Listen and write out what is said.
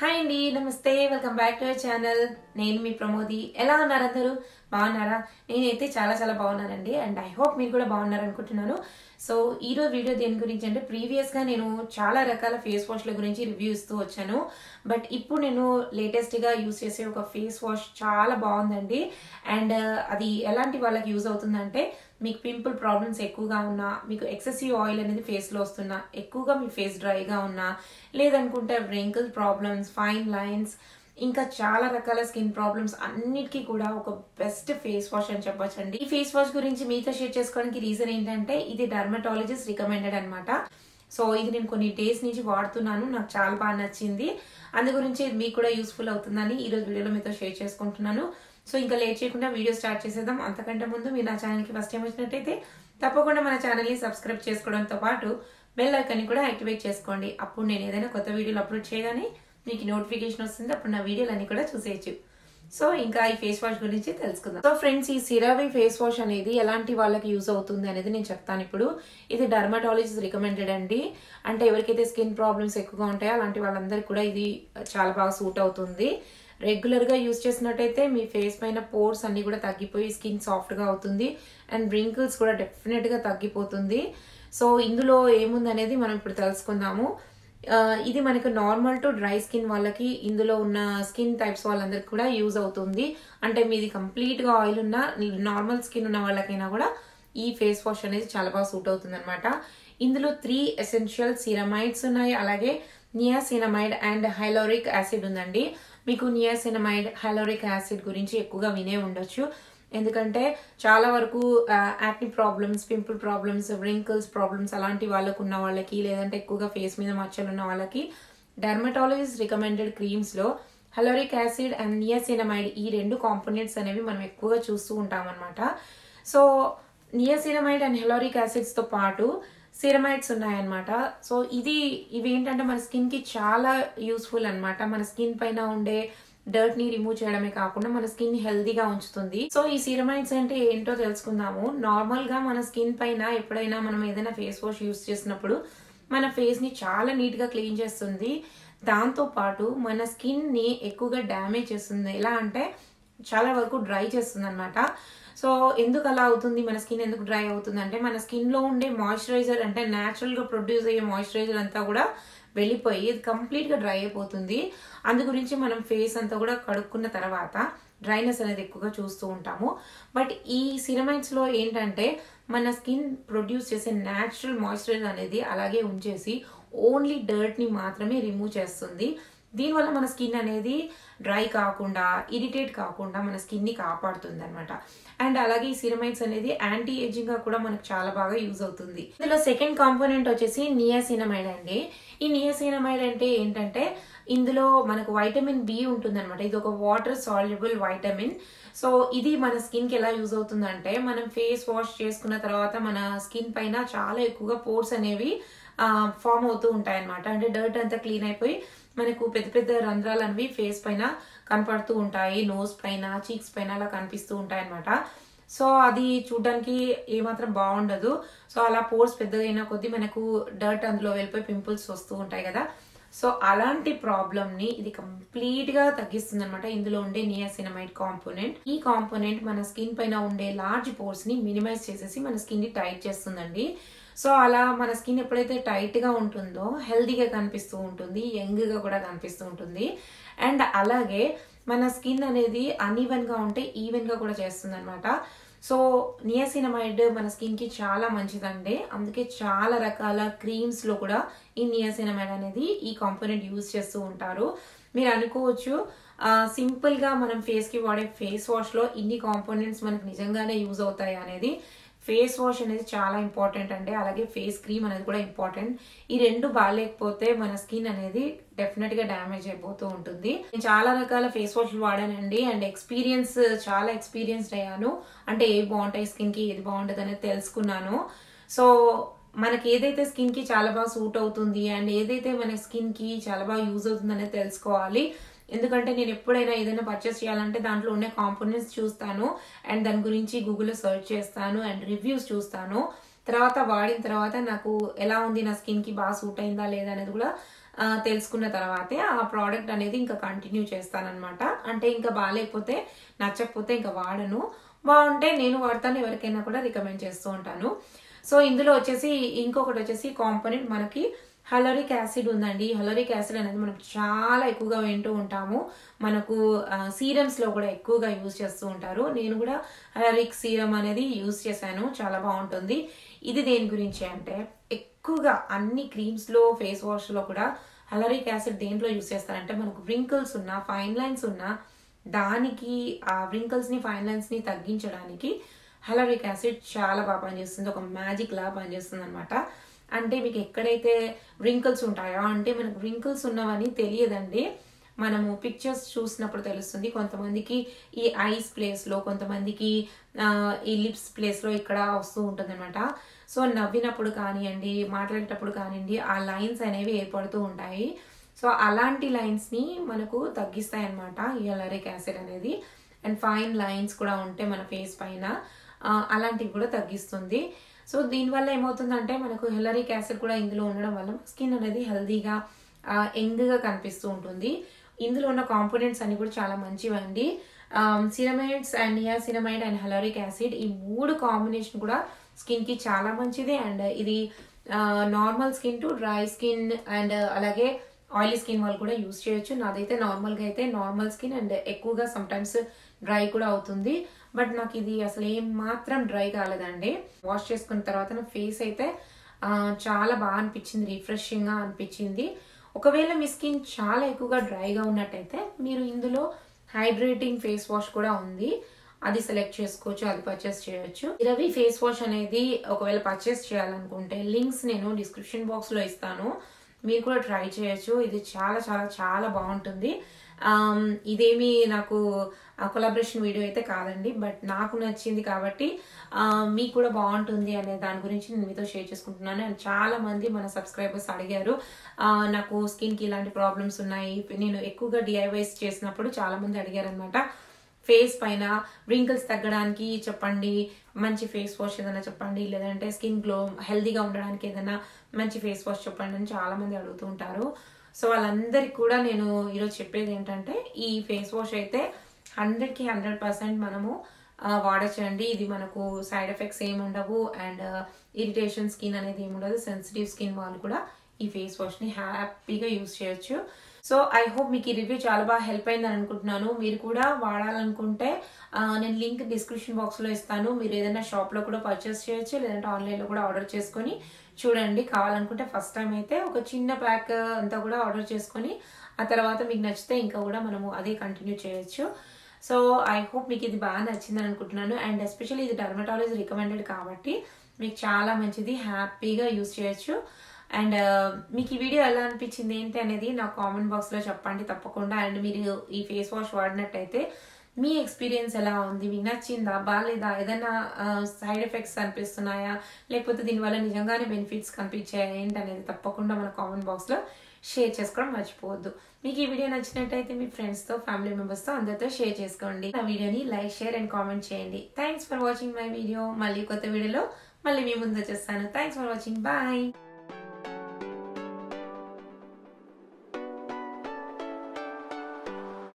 hi అండి నమస్తే welcome back to our channel నేను మీ ప్రమోది ఎలా ఉన్నారు అందరూ బాగున్నారా నేనైతే చాలా చాలా బాగున్నానండి అండ్ ఐ హోప్ మీరు కూడా బాగున్నారు అనుకుంటున్నాను సో ఈ రోజు వీడియో దేని గురించి అంటే ప్రీవియస్ గా నేను చాలా రకాల ఫేస్ వాష్ల గురించి రివ్యూ ఇస్తూ వచ్చాను బట్ ఇప్పుడు నేను లేటెస్ట్ గా యూస్ చేసే ఒక ఫేస్ వాష్ చాలా బాగుందండి అండ్ అది ఎలాంటి వాళ్ళకి యూజ్ అవుతుందంటే మీకు పింపుల్ ప్రాబ్లమ్స్ ఎక్కువగా ఉన్నా మీకు ఎక్సెసివ్ ఆయిల్ అనేది ఫేస్ లో వస్తున్నా ఎక్కువగా మీ ఫేస్ డ్రైగా ఉన్నా లేదనుకుంటే రింకిల్ ప్రాబ్లమ్స్ ఫైన్ లైన్స్ ఇంకా చాలా రకాల స్కిన్ ప్రాబ్లమ్స్ అన్నిటికీ కూడా ఒక బెస్ట్ ఫేస్ వాష్ అని చెప్పొచ్చండి ఈ ఫేస్ వాష్ గురించి మీతో షేర్ చేసుకోవడానికి రీజన్ ఏంటంటే ఇది డర్మటాలజిస్ట్ రికమెండెడ్ అనమాట సో ఇది నేను కొన్ని డేస్ నుంచి వాడుతున్నాను నాకు చాలా బాగా నచ్చింది అందు గురించి మీకు కూడా యూస్ఫుల్ అవుతుందని ఈ రోజు వీడియోలో మీతో షేర్ చేసుకుంటున్నాను సో ఇంకా లేట్ చేయకుండా వీడియో స్టార్ట్ చేసేద్దాం అంతకంటే ముందు మీరు నా ఛానల్కి ఫస్ట్ టైం వచ్చినట్టయితే తప్పకుండా మన ఛానల్ని సబ్స్క్రైబ్ చేసుకోవడంతో పాటు బెల్ ఐకాన్ని కూడా యాక్టివేట్ చేసుకోండి అప్పుడు నేను ఏదైనా కొత్త వీడియోలు అప్లోడ్ చేయగానే మీకు నోటిఫికేషన్ వస్తుంది అప్పుడు నా వీడియోలన్నీ కూడా చూసేయచ్చు సో ఇంకా ఈ ఫేస్ వాష్ గురించి తెలుసుకుందాం సో ఫ్రెండ్స్ ఈ సిరావి ఫేస్ వాష్ అనేది ఎలాంటి వాళ్ళకి యూజ్ అవుతుంది అనేది నేను చెప్తాను ఇప్పుడు ఇది డర్మటాలజిస్ట్ రికమెండెడ్ అండి అంటే ఎవరికైతే స్కిన్ ప్రాబ్లమ్స్ ఎక్కువగా ఉంటాయో అలాంటి వాళ్ళందరికీ కూడా ఇది చాలా బాగా సూట్ అవుతుంది రెగ్యులర్ గా యూజ్ చేసినట్టయితే మీ ఫేస్ పైన పోర్స్ అన్ని కూడా తగ్గిపోయి స్కిన్ సాఫ్ట్ గా అవుతుంది అండ్ రింకిల్స్ కూడా డెఫినెట్ గా తగ్గిపోతుంది సో ఇందులో ఏముంది అనేది మనం ఇప్పుడు తెలుసుకుందాము ఆ, ఇది మనకు నార్మల్ టు డ్రై స్కిన్ వాళ్ళకి ఇందులో ఉన్న స్కిన్ టైప్స్ వాళ్ళందరికీ కూడా యూజ్ అవుతుంది అంటే మీది కంప్లీట్ గా ఆయిల్ ఉన్న నార్మల్ స్కిన్ ఉన్న వాళ్ళకైనా కూడా ఈ ఫేస్ వాష్ అనేది చాలా బాగా సూట్ అవుతుంది అనమాట ఇందులో త్రీ ఎసెన్షియల్ సిరమైడ్స్ ఉన్నాయి అలాగే నియాసినమైడ్ అండ్ హైలోరిక్ యాసిడ్ ఉందండి మీకు నియాసినమైడ్ హైలోరిక్ యాసిడ్ గురించి ఎక్కువగా వినే ఉండొచ్చు ఎందుకంటే చాలా వరకు acne problems pimple problems wrinkles problems అలాంటి వాళ్ళకు ఉన్న వాళ్ళకి లేదంటే ఎక్కువగా ఫేస్ మీద మచ్చలు ఉన్న వాళ్ళకి డర్మటాలజిస్ట్ రికమెండెడ్ క్రీమ్స్ లో హలోరిక్ యాసిడ్ అండ్ నియాసినమైడ్ ఈ రెండు కాంపోనెంట్స్ అనేవి మనం ఎక్కువగా చూస్తూ ఉంటాం అనమాట so niacinamide and hyaluronic acids తో పాటు సిరమైడ్స్ ఉన్నాయన్నమాట సో ఇది ఇవి ఏంటంటే మన స్కిన్ కి చాలా యూస్ఫుల్ అన్నమాట మన స్కిన్ పైన ఉండే డర్ట్ ని రిమూవ్ చేయడమే కాకుండా మన స్కిన్ హెల్దీగా ఉంచుతుంది సో ఈ సిరమైడ్స్ అంటే ఏంటో తెలుసుకుందాము నార్మల్ గా మన స్కిన్ పైన ఎప్పుడైనా మనం ఏదైనా ఫేస్ వాష్ యూస్ చేసినప్పుడు మన ఫేస్ ని చాలా నీట్ గా క్లీన్ చేస్తుంది దాంతో పాటు మన స్కిన్ ని ఎక్కువగా డ్యామేజ్ చేస్తుంది ఎలా అంటే చాలా వరకు డ్రై చేస్తుంది అనమాట సో ఎందుకు అలా అవుతుంది మన స్కిన్ ఎందుకు డ్రై అవుతుంది అంటే మన స్కిన్ లో ఉండే మాయిశ్చరైజర్ అంటే న్యాచురల్ గా ప్రొడ్యూస్ అయ్యే మాయిశ్చరైజర్ అంతా కూడా వెళ్ళిపోయి ఇది కంప్లీట్ గా డ్రై అయిపోతుంది అందు గురించి మనం ఫేస్ అంతా కూడా కడుక్కున్న తర్వాత డ్రైనెస్ అనేది ఎక్కువగా చూస్తూ ఉంటాము బట్ ఈ సిరమైడ్స్ లో ఏంటంటే మన స్కిన్ ప్రొడ్యూస్ చేసే న్యాచురల్ మాయిశ్చరైజర్ అనేది అలాగే ఉంచేసి ఓన్లీ డర్ట్ ని మాత్రమే రిమూవ్ చేస్తుంది దీనివల్ల మన స్కిన్ అనేది డ్రై కాకుండా ఇరిటేట్ కాకుండా మన స్కిన్ ని కాపాడుతుంది అనమాట అండ్ అలాగే ఈ సిరమైడ్స్ అనేది యాంటీ ఏజింగ్ గా కూడా మనకు చాలా బాగా యూజ్ అవుతుంది ఇందులో సెకండ్ కాంపోనెంట్ వచ్చేసి నియాసినమైడ్ అండి ఈ నియాసినమైడ్ అంటే ఏంటంటే ఇందులో మనకు వైటమిన్ బి ఉంటుంది అనమాట ఇది ఒక వాటర్ సాల్యుబుల్ వైటమిన్ సో ఇది మన స్కిన్ కి ఎలా యూజ్ అవుతుందంటే మనం ఫేస్ వాష్ చేసుకున్న తర్వాత మన స్కిన్ పైన చాలా ఎక్కువగా పోర్స్ అనేవి ఫామ్ అవుతూ ఉంటాయి అనమాట అంటే డర్ట్ అంతా క్లీన్ అయిపోయి మనకు పెద్ద పెద్ద రంధ్రాలు అనేవి ఫేస్ పైన కనపడుతూ ఉంటాయి నోస్ పైన చీక్స్ పైన అలా కనిపిస్తూ ఉంటాయి అనమాట సో అది చూడడానికి ఏమాత్రం బాగుండదు సో అలా పోర్స్ పెద్దగా అయిన కొద్దీ మనకు డర్ట్ అందులో వెళ్ళిపోయి పింపుల్స్ వస్తూ ఉంటాయి కదా సో అలాంటి ప్రాబ్లమ్ ని ఇది కంప్లీట్ గా తగ్గిస్తుంది అనమాట ఇందులో ఉండే నియాసినమైడ్ కాంపోనెంట్ ఈ కాంపోనెంట్ మన స్కిన్ పైన ఉండే లార్జ్ పోర్స్ ని మినిమైజ్ చేసేసి మన స్కిన్ ని టైట్ చేస్తుందండి సో అలా మన స్కిన్ ఎప్పుడైతే టైట్ గా ఉంటుందో హెల్దీగా కనిపిస్తూ ఉంటుంది యంగ్ గా కూడా కనిపిస్తూ ఉంటుంది అండ్ అలాగే మన స్కిన్ అనేది అన్ఈవెన్ గా ఉంటే ఈవెన్ గా కూడా చేస్తుంది అనమాట సో నియాసినమైడ్ మన స్కిన్ కి చాలా మంచిదండి అందుకే చాలా రకాల క్రీమ్స్ లో కూడా ఈ నియాసినమైడ్ అనేది ఈ కాంపోనెంట్ యూజ్ చేస్తూ ఉంటారు మీరు అనుకోవచ్చు సింపుల్ గా మనం ఫేస్ కి వాడే ఫేస్ వాష్ లో ఇన్ని కాంపోనెంట్స్ మనకు నిజంగానే యూజ్ అవుతాయి అనేది ఫేస్ వాష్ అనేది చాలా ఇంపార్టెంట్ అండి అలాగే ఫేస్ క్రీమ్ అనేది కూడా ఇంపార్టెంట్ ఈ రెండు బాగాలేకపోతే మన స్కిన్ అనేది డెఫినెట్ గా డ్యామేజ్ అయిపోతూ ఉంటుంది నేను చాలా రకాల ఫేస్ వాష్లు వాడానండి అండ్ ఎక్స్పీరియన్స్ చాలా ఎక్స్పీరియన్స్డ్ అయ్యాను అంటే ఏవి బాగుంటాయి స్కిన్ కి ఏది బాగుంటుంది అనేది తెలుసుకున్నాను సో మనకి ఏదైతే స్కిన్ కి చాలా బాగా సూట్ అవుతుంది అండ్ ఏదైతే మన స్కిన్ కి చాలా బాగా యూజ్ అవుతుంది అనేది తెలుసుకోవాలి ఎందుకంటే నేను ఎప్పుడైనా ఏదైనా పర్చేస్ చేయాలంటే దాంట్లో ఉండే కాంపోనెంట్స్ చూస్తాను అండ్ దాని గురించి గూగుల్లో సెర్చ్ చేస్తాను అండ్ రివ్యూస్ చూస్తాను తర్వాత వాడిన తర్వాత నాకు ఎలా ఉంది నా స్కిన్కి బాగా సూట్ అయిందా లేదా అనేది కూడా ఆ, తెలుసుకున్న తర్వాతే ఆ ప్రోడక్ట్ అనేది ఇంకా కంటిన్యూ చేస్తానన్నమాట అంటే ఇంకా బాగాలేకపోతే నచ్చకపోతే ఇంకా వాడను బాగుంటే నేను వాడతాను ఎవరికైనా కూడా రికమెండ్ చేస్తూ ఉంటాను సో ఇందులో వచ్చేసి ఇంకొకటి వచ్చేసి కాంపోనెంట్ మనకి హలోరిక్ యాసిడ్ ఉందండి హలోరిక్ యాసిడ్ అనేది మనం చాలా ఎక్కువగా వింటూ ఉంటాము మనకు సీరమ్స్ లో కూడా ఎక్కువగా యూజ్ చేస్తూ ఉంటారు నేను కూడా హలోరిక్ సీరం అనేది యూజ్ చేశాను చాలా బాగుంటుంది ఇది దేని గురించి అంటే ఎక్కువగా అన్ని క్రీమ్స్ లో ఫేస్ వాష్ లో కూడా హలరిక్ యాసిడ్ దేంట్లో యూజ్ చేస్తారంటే మనకు వ్రింకిల్స్ ఉన్నా ఫైన్ లైన్స్ ఉన్నా దానికి ఆ వ్రింకిల్స్ ని ఫైన్ లైన్స్ ని తగ్గించడానికి హలరిక్ యాసిడ్ చాలా బాగా పనిచేస్తుంది ఒక మ్యాజిక్ లా పనిచేస్తుంది అనమాట అంటే మీకు ఎక్కడైతే వ్రింకిల్స్ ఉంటాయో అంటే మనకు వ్రింకిల్స్ ఉన్నవని తెలియదండి మనము పిక్చర్స్ చూసినప్పుడు తెలుస్తుంది కొంతమందికి ఈ ఐస్ ప్లేస్ లో కొంతమందికి ఆ, ఈ లిప్స్ ప్లేస్ లో ఇక్కడ వస్తూ ఉంటుంది అనమాట సో నవ్వినప్పుడు కానివ్వండి మాట్లాడేటప్పుడు కానివ్వండి ఆ లైన్స్ అనేవి ఏర్పడుతూ ఉంటాయి సో అలాంటి లైన్స్ ని మనకు తగ్గిస్తాయి అనమాట ఈ అలరిక్ యాసిడ్ అనేది అండ్ ఫైన్ లైన్స్ కూడా ఉంటే మన ఫేస్ పైన ఆ, అలాంటివి కూడా తగ్గిస్తుంది సో దీనివల్ల ఏమవుతుందంటే మనకు హెలరిక్ యాసిడ్ కూడా ఇందులో ఉండడం వల్ల స్కిన్ అనేది హెల్దీగా యంగ్గా కనిపిస్తూ ఉంటుంది ఇందులో ఉన్న కాంపోనెంట్స్ అన్ని కూడా చాలా మంచివండి ceramides and niacinamide and hyaluronic acid ఈ మూడు కాంబినేషన్ కూడా స్కిన్ కి చాలా మంచిది అండ్ ఇది normal skin to dry skin and అలాగే ఆయిలీ స్కిన్ వాళ్ళు కూడా యూస్ చేయొచ్చు నాదైతే నార్మల్ గా అయితే నార్మల్ స్కిన్ అండ్ ఎక్కువగా సమ్ టైమ్స్ డ్రై కూడా అవుతుంది బట్ నాకు ఇది అసలు ఏం మాత్రం డ్రై కాలేదండి వాష్ చేసుకున్న తర్వాత నా ఫేస్ అయితే ఆ, చాలా బాగా అనిపించింది రిఫ్రెషింగ్ గా అనిపించింది ఒకవేళ మీ స్కిన్ చాలా ఎక్కువగా డ్రైగా ఉన్నట్టయితే మీరు ఇందులో హైడ్రేటింగ్ ఫేస్ వాష్ కూడా ఉంది అది సెలెక్ట్ చేసుకోవచ్చు అది పర్చేస్ చేయొచ్చు రవి ఫేస్ వాష్ అనేది ఒకవేళ పర్చేస్ చేయాలనుకుంటే లింక్స్ నేను డిస్క్రిప్షన్ బాక్స్ లో ఇస్తాను మీరు కూడా ట్రై చేయొచ్చు ఇది చాలా చాలా చాలా బాగుంటుంది ఆమ్, ఇదేమి నాకు కొలాబరేషన్ వీడియో అయితే కాదండి బట్ నాకు నచ్చింది కాబట్టి ఆ, మీకు కూడా బాగుంటుంది అనే దాని గురించి నేను మీతో షేర్ చేసుకుంటున్నాను అండ్ చాలా మంది మన సబ్స్క్రైబర్స్ అడిగారు ఆ, నాకు స్కిన్ కి ఇలాంటి ప్రాబ్లమ్స్ ఉన్నాయి నేను ఎక్కువగా డిఐవైస్ చేసినప్పుడు చాలా మంది అడిగారు అనమాట ఫేస్ పైన రింకిల్స్ తగ్గడానికి చెప్పండి మంచి ఫేస్ వాష్ ఏదైనా చెప్పండి లేదంటే స్కిన్ గ్లో హెల్దీగా ఉండడానికి ఏదైనా మంచి ఫేస్ వాష్ చెప్పండి అని చాలా మంది అడుగుతూ ఉంటారు సో వాళ్ళందరికీ కూడా నేను ఈరోజు చెప్పేది ఏంటంటే ఈ ఫేస్ వాష్ అయితే హండ్రెడ్ కి హండ్రెడ్ పర్సెంట్ మనము ఆ, వాడచ్చండి ఇది మనకు సైడ్ ఎఫెక్ట్స్ ఏమి ఉండవు అండ్ ఇరిటేషన్ స్కిన్ అనేది ఏమి ఉండదు సెన్సిటివ్ స్కిన్ వాళ్ళు కూడా ఈ ఫేస్ వాష్ ని హ్యాపీగా యూస్ చేయొచ్చు సో ఐ హోప్ మీకు ఈ రివ్యూ చాలా బాగా హెల్ప్ అయిందని అనుకుంటున్నాను మీరు కూడా వాడాలనుకుంటే ఆ, నేను లింక్ డిస్క్రిప్షన్ బాక్స్ లో ఇస్తాను మీరు ఏదైనా షాప్ లో కూడా పర్చేస్ చేయొచ్చు లేదంటే ఆన్లైన్ లో కూడా ఆర్డర్ చేసుకొని చూడండి కావాలనుకుంటే ఫస్ట్ టైం అయితే ఒక చిన్న ప్యాక్ అంతా కూడా ఆర్డర్ చేసుకొని ఆ తర్వాత మీకు నచ్చితే ఇంకా కూడా మనము అదే కంటిన్యూ చేయొచ్చు సో ఐ హోప్ మీకు ఇది బాగా నచ్చిందని అనుకుంటున్నాను అండ్ ఎస్పెషల్లీ ఇది డర్మటాలజీ రికమెండెడ్ కాబట్టి మీకు చాలా మంచిది హ్యాపీగా యూస్ చేయొచ్చు అండ్ మీకు ఈ వీడియో ఎలా అనిపించింది ఏంటి అనేది నా కామెంట్ బాక్స్ లో చెప్పండి తప్పకుండా అండ్ మీరు ఈ ఫేస్ వాష్ వాడినట్టయితే మీ ఎక్స్పీరియన్స్ ఎలా ఉంది మీకు నచ్చిందా బాగాలేదా ఏదైనా సైడ్ ఎఫెక్ట్స్ అనిపిస్తున్నాయా లేకపోతే దీనివల్ల నిజంగానే బెనిఫిట్స్ కనిపించాయా ఏంటి అనేది తప్పకుండా మన కామెంట్ బాక్స్ లో షేర్ చేసుకోవడం మర్చిపోవద్దు మీకు ఈ వీడియో నచ్చినట్టయితే మీ ఫ్రెండ్స్ తో ఫ్యామిలీ మెంబర్స్ తో అందరితో షేర్ చేసుకోండి నా వీడియోని లైక్ షేర్ అండ్ కామెంట్ చేయండి thanks for watching my video మళ్ళీ కొత్త వీడియోలో మళ్ళీ మీ ముందు వచ్చేస్తాను థ్యాంక్స్ ఫర్ వాచింగ్ బాయ్